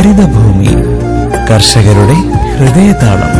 ഹരിതഭൂമി കർഷകരുടെ ഹൃദയതാളം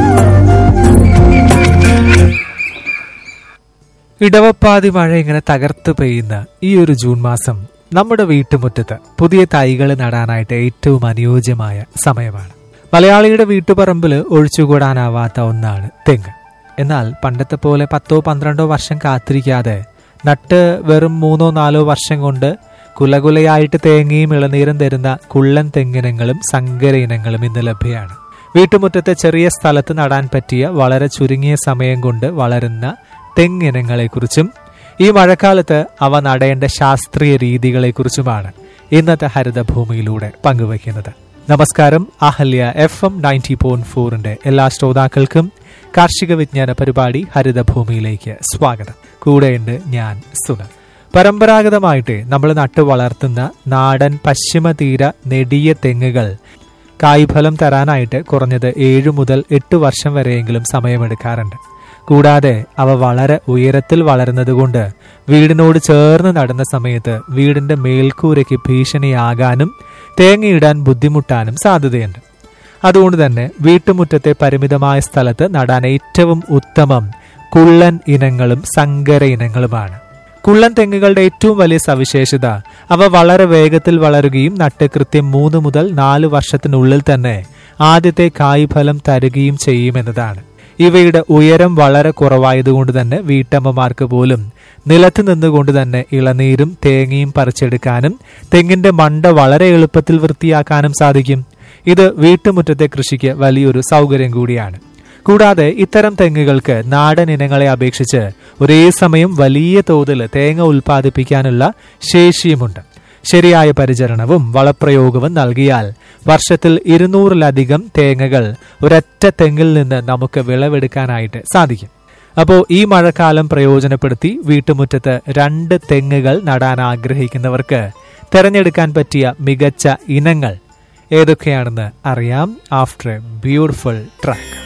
ഇടവപ്പാതി മഴ ഇങ്ങനെ തകർത്ത് പെയ്യുന്ന ഈ ഒരു ജൂൺ മാസം നമ്മുടെ വീട്ടുമുറ്റത്ത് പുതിയ തൈകൾ നടാനായിട്ട് ഏറ്റവും അനുയോജ്യമായ സമയമാണ് മലയാളിയുടെ വീട്ടുപറമ്പിൽ ഒഴിച്ചുകൂടാനാവാത്ത ഒന്നാണ് തെങ്ങ് എന്നാൽ പണ്ടത്തെ പോലെ പത്തോ പന്ത്രണ്ടോ വർഷം കാത്തിരിക്കാതെ നട്ട് വെറും മൂന്നോ നാലോ വർഷം കൊണ്ട് കുലകുലയായിട്ട് തേങ്ങയും ഇളനീരും തരുന്ന കുള്ളൻ തെങ്ങിനങ്ങളും സങ്കര ഇനങ്ങളും ഇന്ന് ലഭ്യമാണ് വീട്ടുമുറ്റത്തെ ചെറിയ സ്ഥലത്ത് നടാൻ പറ്റിയ വളരെ ചുരുങ്ങിയ സമയം കൊണ്ട് വളരുന്ന തെങ്ങിനങ്ങളെക്കുറിച്ചും ഈ മഴക്കാലത്ത് അവ നടേണ്ട ശാസ്ത്രീയ രീതികളെക്കുറിച്ചുമാണ് ഇന്നത്തെ ഹരിതഭൂമിയിലൂടെ പങ്കുവയ്ക്കുന്നത് നമസ്കാരം Ahalya F M ninety point ഫോറിന്റെ എല്ലാ ശ്രോതാക്കൾക്കും കാർഷിക വിജ്ഞാന പരിപാടി ഹരിതഭൂമിയിലേക്ക് സ്വാഗതം കൂടെയുണ്ട് ഞാൻ സുനൽ പരമ്പരാഗതമായിട്ട് നമ്മൾ നട്ടു വളർത്തുന്ന നാടൻ പശ്ചിമതീര നെടിയ തെങ്ങുകൾ കായ്ഫലം തരാനായിട്ട് കുറഞ്ഞത് ഏഴു മുതൽ എട്ട് വർഷം വരെയെങ്കിലും സമയമെടുക്കാറുണ്ട് കൂടാതെ അവ വളരെ ഉയരത്തിൽ വളരുന്നതുകൊണ്ട് വീടിനോട് ചേർന്ന് നടന്ന സമയത്ത് വീടിന്റെ മേൽക്കൂരയ്ക്ക് ഭീഷണിയാകാനും തേങ്ങയിടാൻ ബുദ്ധിമുട്ടാനും സാധ്യതയുണ്ട് അതുകൊണ്ട് തന്നെ വീട്ടുമുറ്റത്തെ പരിമിതമായ സ്ഥലത്ത് നടാൻ ഏറ്റവും ഉത്തമം കുള്ളൻ ഇനങ്ങളും സങ്കര ഇനങ്ങളുമാണ് കുള്ളൻ തെങ്ങുകളുടെ ഏറ്റവും വലിയ സവിശേഷത അവ വളരെ വേഗത്തിൽ വളരുകയും നട്ട് കൃത്യം മൂന്ന് മുതൽ നാല് വർഷത്തിനുള്ളിൽ തന്നെ ആദ്യത്തെ കായ്ഫലം തരുകയും ചെയ്യുമെന്നതാണ് ഇവയുടെ ഉയരം വളരെ കുറവായതുകൊണ്ട് തന്നെ വീട്ടമ്മമാർക്ക് പോലും നിലത്ത് നിന്നുകൊണ്ട് തന്നെ ഇളനീരും തേങ്ങയും പറിച്ചെടുക്കാനും തെങ്ങിന്റെ മണ്ട വളരെ എളുപ്പത്തിൽ വൃത്തിയാക്കാനും സാധിക്കും ഇത് വീട്ടുമുറ്റത്തെ കൃഷിക്ക് വലിയൊരു സൗകര്യം കൂടിയാണ് കൂടാതെ ഇത്തരം തെങ്ങുകൾക്ക് നാടൻ ഇനങ്ങളെ അപേക്ഷിച്ച് ഒരേ സമയം വലിയ തോതിൽ തേങ്ങ ഉൽപ്പാദിപ്പിക്കാനുള്ള ശേഷിയുമുണ്ട് ശരിയായ പരിചരണവും വളപ്രയോഗവും നൽകിയാൽ വർഷത്തിൽ ഇരുന്നൂറിലധികം തേങ്ങകൾ ഒരൊറ്റ തെങ്ങിൽ നിന്ന് നമുക്ക് വിളവെടുക്കാനായിട്ട് സാധിക്കും അപ്പോൾ ഈ മഴക്കാലം പ്രയോജനപ്പെടുത്തി വീട്ടുമുറ്റത്ത് രണ്ട് തെങ്ങുകൾ നടാൻ ആഗ്രഹിക്കുന്നവർക്ക് തിരഞ്ഞെടുക്കാൻ പറ്റിയ മികച്ച ഇനങ്ങൾ ഏതൊക്കെയാണെന്ന് അറിയാം ആഫ്റ്റർ എ ബ്യൂട്ടിഫുൾ ട്രാക്ക്